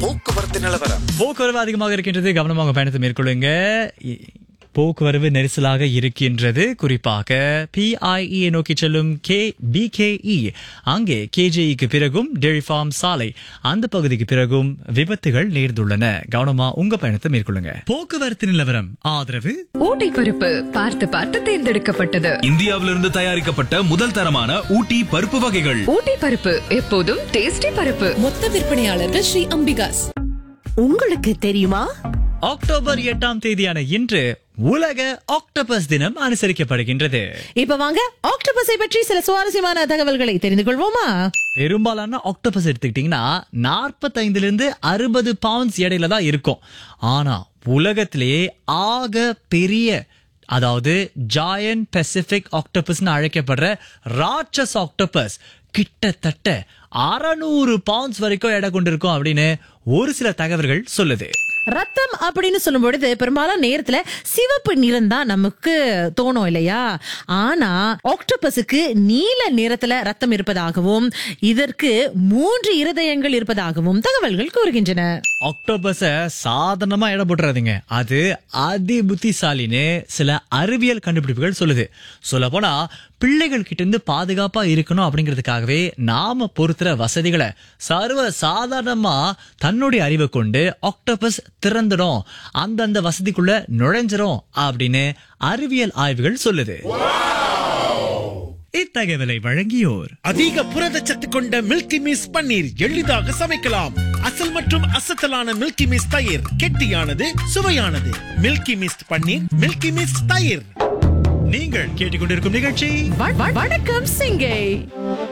போக்குவரத்து நிலவரம் போக்குவரவு அதிகமாக இருக்கின்றது கவனமாக பயணத்தை மேற்கொள்ளுங்க இ- போக்குவரவு நெரிசலாக இருக்கின்றது குறிப்பாக பிஐஇ நோக்கி செல்லும் கே பிகேஇ அங்கே கேஜேஇக்கு பிறகும் டெரி ஃபார்ம் சாலை அந்த பகுதிக்கு பிறகும் விபத்துகள் நேர்ந்துள்ளன கவனமா உங்க பயணத்தை மேற்கொள்ளுங்க போக்குவரத்து நிலவரம் ஆதரவு ஊட்டி பருப்பு பார்த்து பார்த்து தேர்ந்தெடுக்கப்பட்டது இந்தியாவிலிருந்து தயாரிக்கப்பட்ட முதல் தரமான ஊட்டி பருப்பு வகைகள் ஊட்டி பருப்பு எப்போதும் டேஸ்டி பருப்பு மொத்த விற்பனையாளர்கள் ஸ்ரீ அம்பிகாஸ் உங்களுக்கு தெரியுமா அக்டோபர் எட்டாம் தேதியான இன்று உலக ஆக்டோபஸ் தினம் அனுசரிக்கப்படுகின்றது இப்ப வாங்க ஆக்டோபஸை பற்றி சில சுவாரஸ்யமான தகவல்களை தெரிந்து கொள்வோமா பெரும்பாலான ஆக்டோபஸ் எடுத்துக்கிட்டீங்கன்னா 45 இருந்து அறுபது பவுண்ட்ஸ் எடையில தான் இருக்கும் ஆனா உலகத்திலேயே ஆக பெரிய அதாவது ஜாயன் பெசிபிக் ஆக்டோபஸ்னு அழைக்கப்படுற ராட்சஸ் ஆக்டோபஸ் கிட்டத்தட்ட அறநூறு பவுண்ட்ஸ் வரைக்கும் எடை கொண்டிருக்கும் அப்படின்னு ஒரு சில தகவல்கள் சொல்லுது ரத்தம் அப்படின்னு சொல்லும் பொழுது பெரும்பாலும் நேரத்துல சிவப்பு நிறம் தான் நமக்கு தோணும் இல்லையா ஆனா ஆக்டோபஸுக்கு நீல நிறத்துல ரத்தம் இருப்பதாகவும் இதற்கு மூன்று இருதயங்கள் இருப்பதாகவும் தகவல்கள் கூறுகின்றன ஆக்டோபஸ சாதாரணமா எடை போட்டுறாதீங்க அது அதி புத்திசாலின்னு சில அறிவியல் கண்டுபிடிப்புகள் சொல்லுது சொல்ல போனா பிள்ளைகள் கிட்ட இருந்து பாதுகாப்பா இருக்கணும் அப்படிங்கிறதுக்காகவே நாம பொறுத்துற வசதிகளை சர்வ சாதாரணமா தன்னுடைய அறிவை கொண்டு ஆக்டோபஸ் திறந்துடும் அந்தந்த வசதிக்குள்ள நுழைஞ்சிரும் அப்படின்னு அறிவியல் ஆய்வுகள் சொல்லுது இத்தகவலை வழங்கியோர் அதிக புரதச்சத்து கொண்ட மில்கி மிஸ் பன்னீர் எளிதாக சமைக்கலாம் அசல் மற்றும் அசத்தலான மில்கி மிஸ் தயிர் கெட்டியானது சுவையானது Milky Mist paneer Milky Mist தயிர் நீங்கள் கேட்டுக்கொண்டிருக்கும் நிகழ்ச்சி வ- வ- வணக்கம் சிங்கை